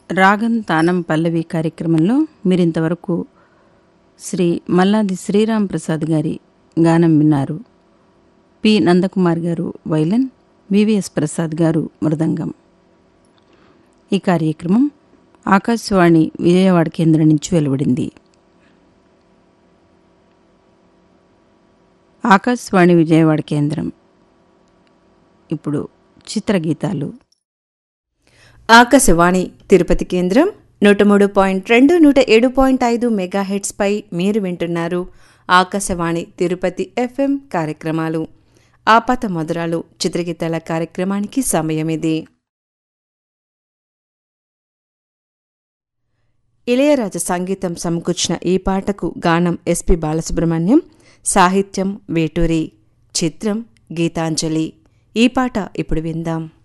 రాగం తానం పల్లవి కార్యక్రమంలో మీరింతవరకు శ్రీ మల్లాది శ్రీరామ్ ప్రసాద్ గారి గానం విన్నారు పి నందకుమార్ గారు వైలన్ వివిఎస్ ప్రసాద్ గారు మృదంగం ఈ కార్యక్రమం ఆకాశవాణి విజయవాడ కేంద్రం నుంచి వెలువడింది ఆకాశవాణి విజయవాడ కేంద్రం ఇప్పుడు చిత్రగీతాలు ఆకాశవాణి తిరుపతి కేంద్రం నూట మూడు పాయింట్ రెండు నూట ఏడు పాయింట్ ఐదు మెగాహెట్స్పై మీరు వింటున్నారు ఆకాశవాణి తిరుపతి ఎఫ్ఎం కార్యక్రమాలు ఆపాత మధురాలు చిత్రగీతాల కార్యక్రమానికి సమయం ఇది ఇళయరాజ సంగీతం సమకూర్చిన ఈ పాటకు గానం ఎస్పి బాలసుబ్రహ్మణ్యం సాహిత్యం వేటూరి చిత్రం గీతాంజలి ఈ పాట ఇప్పుడు విందాం